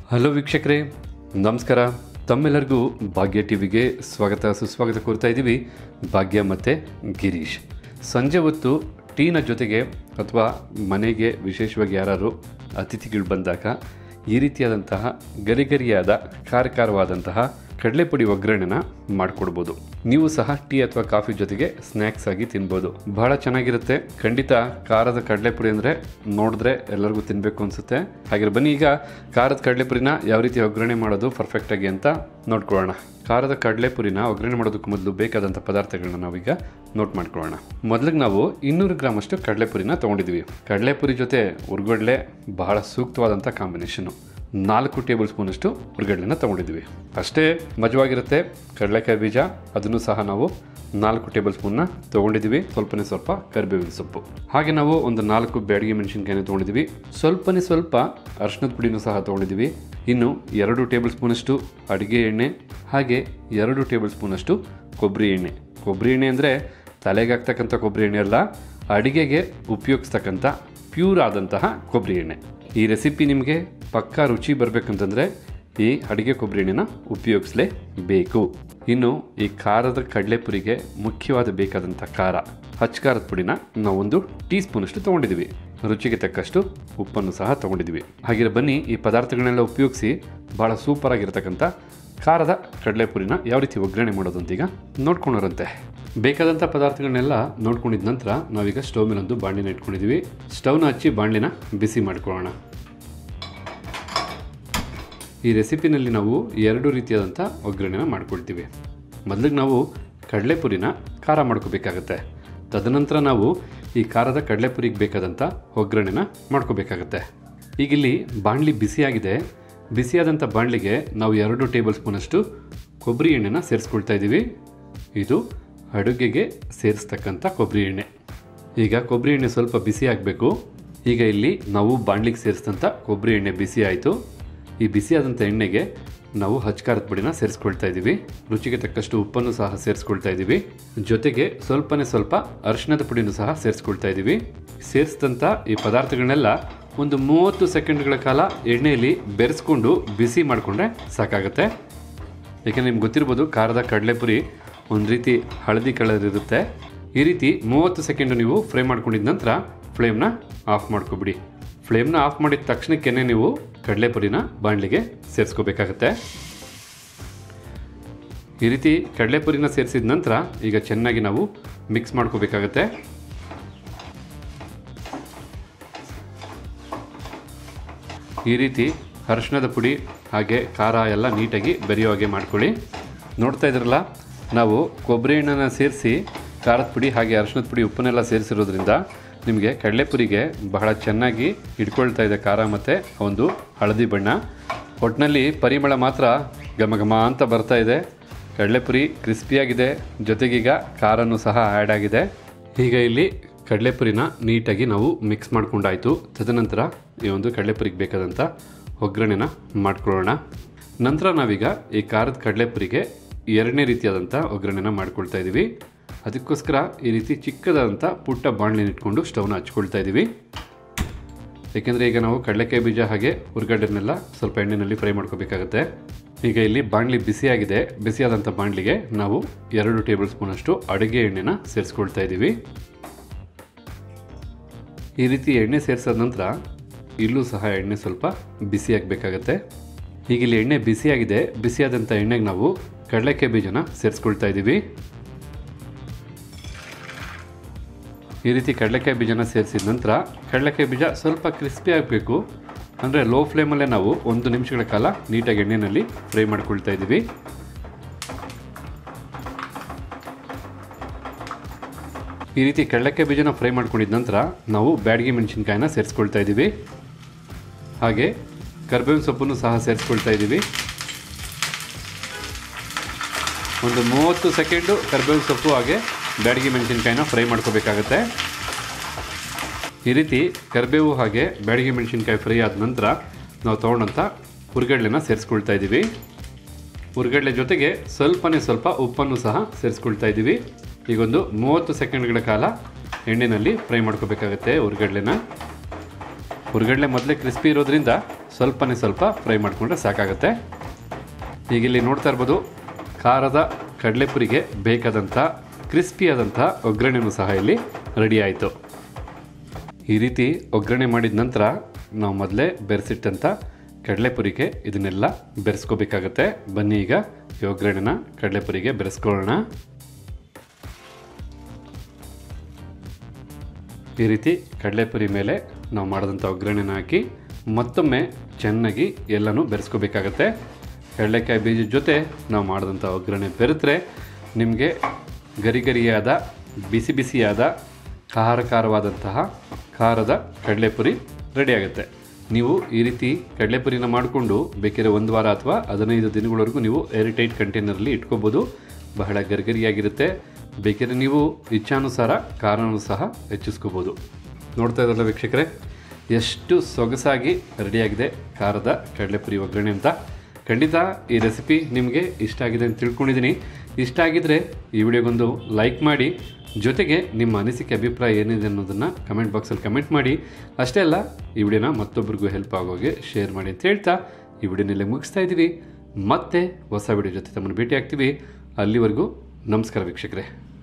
hello ವೀಕ್ಷಕರೇ ನಮಸ್ಕಾರ ತಮ್ಮೆಲ್ಲರಿಗೂ ಭಾಗ್ಯ ಟಿವಿಗೆ ಸ್ವಾಗತ ಸುಸ್ವಾಗತ ಕೋರ್ತಾ ಇದ್ದೀವಿ ಭಾಗ್ಯ ಮತ್ತು ಗಿರೀಶ್ ಸಂಜೆ ಹೊತ್ತು ಟೀನ ಜೊತೆಗೆ ಅಥವಾ ಮನೆಗೆ ವಿಶೇಷವಾಗಿ ಯಾರು ಅತಿಥಿಗಳು ಬಂದಾಗ ಈ ರೀತಿಯಾದಂತಹ ಗರಿಗರಿಯಾದ ಖಾರ ಖಾರವಾದಂತಹ ಕಡಲೆಪುಡಿ ಒಗ್ಗರಣೆನ ಮಾಡಿಕೊಡ್ಬೋದು ನೀವು ಸಹ ಟೀ ಅಥವಾ ಕಾಫಿ ಜೊತೆಗೆ ಸ್ನ್ಯಾಕ್ಸ್ ಆಗಿ ತಿನ್ಬೋದು ಬಹಳ ಚೆನ್ನಾಗಿರುತ್ತೆ ಖಂಡಿತ ಖಾರದ ಕಡಲೆಪುಡಿ ಅಂದರೆ ನೋಡಿದ್ರೆ ಎಲ್ಲರಿಗೂ ತಿನ್ನಬೇಕು ಅನಿಸುತ್ತೆ ಹಾಗೆ ಬನ್ನಿ ಈಗ ಖಾರದ ಕಡಲೆಪುರಿನ ಯಾವ ರೀತಿ ಒಗ್ಗರಣೆ ಮಾಡೋದು ಪರ್ಫೆಕ್ಟಾಗಿ ಅಂತ ನೋಡ್ಕೊಳ್ಳೋಣ ಖಾರದ ಕಡಲೆಪುರಿನ ಒಗ್ಗರಣೆ ಮಾಡೋದಕ್ಕೆ ಮೊದಲು ಬೇಕಾದಂಥ ಪದಾರ್ಥಗಳನ್ನ ನಾವೀಗ ನೋಟ್ ಮಾಡ್ಕೊಳ್ಳೋಣ ಮೊದಲಿಗೆ ನಾವು ಇನ್ನೂರು ಗ್ರಾಮ್ ಅಷ್ಟು ಕಡಲೆಪುರಿನ ತೊಗೊಂಡಿದ್ವಿ ಕಡಲೆಪುರಿ ಜೊತೆ ಉರ್ಗಡ್ಲೆ ಬಹಳ ಸೂಕ್ತವಾದಂಥ ಕಾಂಬಿನೇಷನು ನಾಲ್ಕು ಟೇಬಲ್ ಸ್ಪೂನಷ್ಟು ಉರ್ಗಡ್ಲೆನ ತೊಗೊಂಡಿದ್ವಿ ಅಷ್ಟೇ ಮಜವಾಗಿರುತ್ತೆ ಕಡಲೆಕಾಯಿ ಬೀಜ ಅದನ್ನು ಸಹ ನಾವು ನಾಲ್ಕು ಟೇಬಲ್ ಸ್ಪೂನ್ನ ತೊಗೊಂಡಿದ್ದೀವಿ ಸ್ವಲ್ಪನೇ ಸ್ವಲ್ಪ ಕರಿಬೇವಿನ ಸೊಪ್ಪು ಹಾಗೆ ನಾವು ಒಂದು ನಾಲ್ಕು ಬ್ಯಾಡಗಿ ಮೆಣಸಿನ್ಕಾಯಿನ ತೊಗೊಂಡಿದ್ದೀವಿ ಸ್ವಲ್ಪನೇ ಸ್ವಲ್ಪ ಅರ್ಶಿನದ ಪುಡಿನೂ ಸಹ ತೊಗೊಂಡಿದ್ದೀವಿ ಇನ್ನು ಎರಡು ಟೇಬಲ್ ಸ್ಪೂನಷ್ಟು ಅಡುಗೆ ಎಣ್ಣೆ ಹಾಗೆ ಎರಡು ಟೇಬಲ್ ಸ್ಪೂನಷ್ಟು ಕೊಬ್ಬರಿ ಎಣ್ಣೆ ಕೊಬ್ಬರಿ ಎಣ್ಣೆ ಅಂದರೆ ತಲೆಗೆ ಹಾಕ್ತಕ್ಕಂಥ ಕೊಬ್ಬರಿ ಎಣ್ಣೆ ಅಲ್ಲ ಅಡುಗೆಗೆ ಉಪಯೋಗಿಸ್ತಕ್ಕಂಥ ಪ್ಯೂರ್ ಆದಂತಹ ಕೊಬ್ಬರಿ ಎಣ್ಣೆ ಈ ರೆಸಿಪಿ ನಿಮಗೆ ಪಕ್ಕಾ ರುಚಿ ಬರಬೇಕಂತಂದರೆ ಈ ಅಡುಗೆ ಕೊಬ್ಬರಿ ಎಣ್ಣೆನ ಉಪಯೋಗಿಸಲೇಬೇಕು ಇನ್ನು ಈ ಖಾರದ ಕಡಲೆಪುರಿಗೆ ಮುಖ್ಯವಾದ ಬೇಕಾದಂಥ ಖಾರ ಹಚ್ಚ ಖಾರದ ಪುಡಿನ ನಾವೊಂದು ಟೀ ಸ್ಪೂನಷ್ಟು ತೊಗೊಂಡಿದ್ದೀವಿ ರುಚಿಗೆ ತಕ್ಕಷ್ಟು ಉಪ್ಪನ್ನು ಸಹ ತೊಗೊಂಡಿದ್ದೀವಿ ಹಾಗೆ ಬನ್ನಿ ಈ ಪದಾರ್ಥಗಳನ್ನೆಲ್ಲ ಉಪಯೋಗಿಸಿ ಭಾಳ ಸೂಪರ್ ಆಗಿರ್ತಕ್ಕಂಥ ಖಾರದ ಕಡಲೆಪುರಿನ ಯಾವ ರೀತಿ ಒಗ್ಗರಣೆ ಮಾಡೋದು ಅಂತ ಈಗ ನೋಡ್ಕೊಂಡರಂತೆ ಬೇಕಾದಂಥ ಪದಾರ್ಥಗಳನ್ನೆಲ್ಲ ನೋಡ್ಕೊಂಡಿದ ನಂತರ ನಾವೀಗ ಸ್ಟವ್ ಮೇಲೊಂದು ಬಾಣಲಿನ ಇಟ್ಕೊಂಡಿದ್ದೀವಿ ಸ್ಟವ್ನ ಹಚ್ಚಿ ಬಾಣಲಿನ ಬಿಸಿ ಮಾಡ್ಕೊಳ್ಳೋಣ ಈ ರೆಸಿಪಿನಲ್ಲಿ ನಾವು ಎರಡು ರೀತಿಯಾದಂಥ ಒಗ್ಗರಣೆನ ಮಾಡ್ಕೊಳ್ತೀವಿ ಮೊದಲಿಗೆ ನಾವು ಕಡಲೆಪುರಿನ ಖಾರ ಮಾಡ್ಕೋಬೇಕಾಗತ್ತೆ ತದನಂತರ ನಾವು ಈ ಖಾರದ ಕಡಲೆಪುರಿಗೆ ಬೇಕಾದಂಥ ಒಗ್ಗರಣೆನ ಮಾಡ್ಕೋಬೇಕಾಗತ್ತೆ ಈಗ ಇಲ್ಲಿ ಬಾಣಲಿ ಬಿಸಿಯಾಗಿದೆ ಬಿಸಿಯಾದಂಥ ಬಾಣಲಿಗೆ ನಾವು ಎರಡು ಟೇಬಲ್ ಸ್ಪೂನಷ್ಟು ಕೊಬ್ಬರಿ ಎಣ್ಣೆನ ಸೇರಿಸ್ಕೊಳ್ತಾ ಇದ್ದೀವಿ ಇದು ಅಡುಗೆಗೆ ಸೇರಿಸ್ತಕ್ಕಂಥ ಕೊಬ್ಬರಿ ಎಣ್ಣೆ ಈಗ ಕೊಬ್ಬರಿ ಎಣ್ಣೆ ಸ್ವಲ್ಪ ಬಿಸಿ ಆಗಬೇಕು ಈಗ ಇಲ್ಲಿ ನಾವು ಬಾಣಲಿಗೆ ಸೇರಿಸಿದಂಥ ಕೊಬ್ಬರಿ ಎಣ್ಣೆ ಬಿಸಿ ಆಯಿತು ಈ ಬಿಸಿಯಾದಂಥ ಎಣ್ಣೆಗೆ ನಾವು ಹಚ್ಕಾರದ ಪುಡಿನ ಸೇರಿಸ್ಕೊಳ್ತಾ ಇದ್ದೀವಿ ರುಚಿಗೆ ತಕ್ಕಷ್ಟು ಉಪ್ಪನ್ನು ಸಹ ಸೇರಿಸ್ಕೊಳ್ತಾ ಇದ್ದೀವಿ ಜೊತೆಗೆ ಸ್ವಲ್ಪನೇ ಸ್ವಲ್ಪ ಅರಿಶಿಣದ ಪುಡಿನೂ ಸಹ ಸೇರಿಸ್ಕೊಳ್ತಾ ಇದ್ದೀವಿ ಸೇರಿಸಿದಂಥ ಈ ಪದಾರ್ಥಗಳನ್ನೆಲ್ಲ ಒಂದು ಮೂವತ್ತು ಸೆಕೆಂಡ್ಗಳ ಕಾಲ ಎಣ್ಣೆಯಲ್ಲಿ ಬೆರೆಸ್ಕೊಂಡು ಬಿಸಿ ಮಾಡಿಕೊಂಡ್ರೆ ಸಾಕಾಗುತ್ತೆ ಏಕೆಂದರೆ ನಿಮ್ಗೆ ಗೊತ್ತಿರ್ಬೋದು ಖಾರದ ಕಡಲೆಪುರಿ ಒಂದು ರೀತಿ ಹಳದಿ ಕಲರ್ ಇರುತ್ತೆ ಈ ರೀತಿ ಮೂವತ್ತು ಸೆಕೆಂಡ್ ನೀವು ಫ್ರೈ ಮಾಡ್ಕೊಂಡಿದ ನಂತರ ಫ್ಲೇಮ್ನ ಆಫ್ ಮಾಡ್ಕೊಬಿಡಿ ಫ್ಲೇಮ್ನ ಆಫ್ ಮಾಡಿದ ತಕ್ಷಣಕ್ಕೆ ನೀವು ಕಡಲೆಪುರಿನ ಬಾಣಲಿಗೆ ಸೇರಿಸ್ಕೋಬೇಕಾಗತ್ತೆ ಈ ರೀತಿ ಕಡಲೆಪುರಿನ ಸೇರಿಸಿದ ನಂತರ ಈಗ ಚೆನ್ನಾಗಿ ನಾವು ಮಿಕ್ಸ್ ಮಾಡ್ಕೋಬೇಕಾಗತ್ತೆ ಈ ರೀತಿ ಅರಿಶಿಣದ ಪುಡಿ ಹಾಗೆ ಖಾರ ಎಲ್ಲ ನೀಟಾಗಿ ಬೆರೆಯೋ ಹಾಗೆ ಮಾಡ್ಕೊಳ್ಳಿ ನೋಡ್ತಾ ಇದ್ರಲ್ಲ ನಾವು ಕೊಬ್ಬರಿ ಎಣ್ಣೆನ ಸೇರಿಸಿ ಖಾರದ ಪುಡಿ ಹಾಗೆ ಅರಿಶಿಣದ ಪುಡಿ ಉಪ್ಪನ್ನೆಲ್ಲ ಸೇರಿಸಿರೋದ್ರಿಂದ ನಿಮಗೆ ಕಡಲೆಪುರಿಗೆ ಬಹಳ ಚೆನ್ನಾಗಿ ಹಿಡ್ಕೊಳ್ತಾ ಇದೆ ಖಾರ ಮತ್ತು ಒಂದು ಹಳದಿ ಬಣ್ಣ ಒಟ್ಟಿನಲ್ಲಿ ಪರಿಮಳ ಮಾತ್ರ ಘಮ ಘಮ ಅಂತ ಬರ್ತಾ ಇದೆ ಕಡಲೆಪುರಿ ಕ್ರಿಸ್ಪಿಯಾಗಿದೆ ಜೊತೆಗೀಗ ಖಾರನೂ ಸಹ ಆ್ಯಡ್ ಆಗಿದೆ ಈಗ ಇಲ್ಲಿ ಕಡಲೆಪುರಿನ ನೀಟಾಗಿ ನಾವು ಮಿಕ್ಸ್ ಮಾಡ್ಕೊಂಡಾಯಿತು ತದನಂತರ ಈ ಒಂದು ಕಡಲೆಪುರಿಗೆ ಬೇಕಾದಂಥ ಒಗ್ಗರಣೆನ ಮಾಡ್ಕೊಳ್ಳೋಣ ನಂತರ ನಾವೀಗ ಈ ಖಾರದ ಕಡಲೆಪುರಿಗೆ ಎರಡನೇ ರೀತಿಯಾದಂಥ ಒಗ್ಗರಣೆನ ಮಾಡ್ಕೊಳ್ತಾ ಇದ್ದೀವಿ ಅದಕ್ಕೋಸ್ಕರ ಈ ರೀತಿ ಚಿಕ್ಕದಾದಂಥ ಪುಟ್ಟ ಬಾಣಲಿನ ಇಟ್ಕೊಂಡು ಸ್ಟವ್ನ ಹಚ್ಕೊಳ್ತಾ ಇದ್ದೀವಿ ಏಕೆಂದರೆ ಈಗ ನಾವು ಕಡಲೆಕಾಯಿ ಬೀಜ ಹಾಗೆ ಹುರ್ಗಡ್ಡೆನೆಲ್ಲ ಸ್ವಲ್ಪ ಎಣ್ಣೆಯಲ್ಲಿ ಫ್ರೈ ಮಾಡ್ಕೋಬೇಕಾಗತ್ತೆ ಈಗ ಇಲ್ಲಿ ಬಾಣಲಿ ಬಿಸಿಯಾಗಿದೆ ಬಿಸಿಯಾದಂಥ ಬಾಣಲಿಗೆ ನಾವು ಎರಡು ಟೇಬಲ್ ಸ್ಪೂನಷ್ಟು ಅಡುಗೆ ಎಣ್ಣೆನ ಸೇರಿಸ್ಕೊಳ್ತಾ ಇದ್ದೀವಿ ಈ ರೀತಿ ಎಣ್ಣೆ ಸೇರಿಸಿದ ನಂತರ ಇಲ್ಲೂ ಸಹ ಎಣ್ಣೆ ಸ್ವಲ್ಪ ಬಿಸಿಯಾಗಬೇಕಾಗತ್ತೆ ಈಗ ಇಲ್ಲಿ ಎಣ್ಣೆ ಬಿಸಿಯಾಗಿದೆ ಬಿಸಿಯಾದಂಥ ಎಣ್ಣೆಗೆ ನಾವು ಕಡಲೆಕಾಯಿ ಬೀಜನ ಸೇರಿಸ್ಕೊಳ್ತಾ ಇದ್ದೀವಿ ಈ ರೀತಿ ಕಡಲೆಕಾಯಿ ಬೀಜನ ಸೇರಿಸಿದ ನಂತರ ಕಡಲೆಕಾಯಿ ಬೀಜ ಸ್ವಲ್ಪ ಕ್ರಿಸ್ಪಿ ಆಗಬೇಕು ಅಂದರೆ ಲೋ ಫ್ಲೇಮಲ್ಲೇ ನಾವು ಒಂದು ನಿಮಿಷಗಳ ಕಾಲ ನೀಟಾಗಿ ಎಣ್ಣೆಯಲ್ಲಿ ಫ್ರೈ ಮಾಡ್ಕೊಳ್ತಾ ಇದ್ದೀವಿ ಈ ರೀತಿ ಕಡಲೆಕಾಯಿ ಬೀಜನ ಫ್ರೈ ಮಾಡ್ಕೊಂಡಿದ ನಂತರ ನಾವು ಬ್ಯಾಡಗಿ ಮೆಣಸಿನ್ಕಾಯಿನ ಸೇರಿಸ್ಕೊಳ್ತಾ ಇದ್ದೀವಿ ಹಾಗೆ ಕರ್ಬೇವಿನ ಸೊಪ್ಪನ್ನು ಸಹ ಸೇರಿಸ್ಕೊಳ್ತಾ ಇದ್ದೀವಿ ಒಂದು ಮೂವತ್ತು ಸೆಕೆಂಡು ಕರ್ಬೇವಿನ ಸೊಪ್ಪು ಹಾಗೆ ಬ್ಯಾಡಗಿ ಮೆಣಸಿನ್ಕಾಯಿನ ಫ್ರೈ ಮಾಡ್ಕೋಬೇಕಾಗತ್ತೆ ಈ ರೀತಿ ಕರಿಬೇವು ಹಾಗೆ ಬ್ಯಾಡಗಿ ಮೆಣಸಿನ್ಕಾಯಿ ಫ್ರೈ ಆದ ನಂತರ ನಾವು ತೊಗೊಂಡಂಥ ಹುರ್ಗಡ್ಲೆನ ಸೇರಿಸ್ಕೊಳ್ತಾ ಇದ್ದೀವಿ ಹುರ್ಗಡ್ಲೆ ಜೊತೆಗೆ ಸ್ವಲ್ಪನೇ ಸ್ವಲ್ಪ ಉಪ್ಪನ್ನು ಸಹ ಸೇರಿಸ್ಕೊಳ್ತಾ ಇದ್ದೀವಿ ಈಗೊಂದು ಮೂವತ್ತು ಸೆಕೆಂಡ್ಗಳ ಕಾಲ ಎಣ್ಣೆಯಲ್ಲಿ ಫ್ರೈ ಮಾಡ್ಕೋಬೇಕಾಗತ್ತೆ ಹುರ್ಗಡ್ಲೆನ ಹುರ್ಗಡ್ಲೆ ಮೊದಲೇ ಕ್ರಿಸ್ಪಿ ಇರೋದ್ರಿಂದ ಸ್ವಲ್ಪನೇ ಸ್ವಲ್ಪ ಫ್ರೈ ಮಾಡಿಕೊಂಡ್ರೆ ಸಾಕಾಗುತ್ತೆ ಈಗ ಇಲ್ಲಿ ನೋಡ್ತಾ ಇರ್ಬೋದು ಖಾರದ ಕಡಲೆಪುರಿಗೆ ಬೇಕಾದಂಥ ಕ್ರಿಸ್ಪಿಯಾದಂಥ ಒಗ್ಗರಣೆನೂ ಸಹ ಇಲ್ಲಿ ರೆಡಿ ಆಯಿತು ಈ ರೀತಿ ಒಗ್ಗರಣೆ ಮಾಡಿದ ನಂತರ ನಾವು ಮೊದಲೇ ಬೆರೆಸಿಟ್ಟಂಥ ಕಡಲೆಪುರಿಗೆ ಇದನ್ನೆಲ್ಲ ಬೆರೆಸ್ಕೋಬೇಕಾಗತ್ತೆ ಬನ್ನಿ ಈಗ ಈ ಒಗ್ಗರಣೆನ ಕಡಲೆಪುರಿಗೆ ಬೆರೆಸ್ಕೊಳ್ಳೋಣ ಈ ರೀತಿ ಕಡಲೆಪುರಿ ಮೇಲೆ ನಾವು ಮಾಡಿದಂಥ ಒಗ್ಗರಣೆನ ಹಾಕಿ ಮತ್ತೊಮ್ಮೆ ಚೆನ್ನಾಗಿ ಎಲ್ಲನೂ ಬೆರೆಸ್ಕೋಬೇಕಾಗತ್ತೆ ಕಡಲೆಕಾಯಿ ಬೀಜದ ಜೊತೆ ನಾವು ಮಾಡಿದಂಥ ಒಗ್ಗರಣೆ ಬೆರೆತರೆ ನಿಮಗೆ ಗರಿ ಗರಿಯಾದ ಬಿಸಿ ಬಿಸಿಯಾದ ಖಾರ ಖಾರವಾದಂತಹ ಖಾರದ ಕಡಲೆಪುರಿ ರೆಡಿ ಆಗುತ್ತೆ ನೀವು ಈ ರೀತಿ ಕಡಲೆಪುರಿನ ಮಾಡಿಕೊಂಡು ಬೇಕಿದ್ರೆ ಒಂದು ವಾರ ಅಥವಾ ಹದಿನೈದು ದಿನಗಳವರೆಗೂ ನೀವು ಏರ್ಟೈಟ್ ಕಂಟೈನರಲ್ಲಿ ಇಟ್ಕೋಬೋದು ಬಹಳ ಗರಿಗರಿಯಾಗಿರುತ್ತೆ ಬೇಕಿದ್ರೆ ನೀವು ಇಚ್ಛಾನುಸಾರ ಖಾರನೂ ಸಹ ಹೆಚ್ಚಿಸ್ಕೋಬೋದು ನೋಡ್ತಾ ಇದ್ರಲ್ಲ ವೀಕ್ಷಕರೇ ಎಷ್ಟು ಸೊಗಸಾಗಿ ರೆಡಿಯಾಗಿದೆ ಖಾರದ ಕಡಲೆಪುರಿ ಒಗ್ಗರಣೆ ಅಂತ ಖಂಡಿತ ಈ ರೆಸಿಪಿ ನಿಮಗೆ ಇಷ್ಟ ಆಗಿದೆ ಅಂತ ತಿಳ್ಕೊಂಡಿದ್ದೀನಿ ಇಷ್ಟ ಆಗಿದ್ದರೆ ಈ ವಿಡಿಯೋಗೊಂದು ಲೈಕ್ ಮಾಡಿ ಜೊತೆಗೆ ನಿಮ್ಮ ಅನಿಸಿಕೆ ಅಭಿಪ್ರಾಯ ಏನಿದೆ ಅನ್ನೋದನ್ನು ಕಮೆಂಟ್ ಬಾಕ್ಸಲ್ಲಿ ಕಮೆಂಟ್ ಮಾಡಿ ಅಷ್ಟೇ ಅಲ್ಲ ಈ ವಿಡಿಯೋನ ಮತ್ತೊಬ್ಬರಿಗೂ ಹೆಲ್ಪ್ ಆಗೋಗೆ ಶೇರ್ ಮಾಡಿ ಅಂತ ಹೇಳ್ತಾ ಈ ವಿಡಿಯೋನೆಲ್ಲ ಮುಗಿಸ್ತಾ ಇದ್ದೀವಿ ಮತ್ತೆ ಹೊಸ ವಿಡಿಯೋ ಜೊತೆ ತಮ್ಮನ್ನು ಭೇಟಿ ಆಗ್ತೀವಿ ಅಲ್ಲಿವರೆಗೂ ನಮಸ್ಕಾರ ವೀಕ್ಷಕರೇ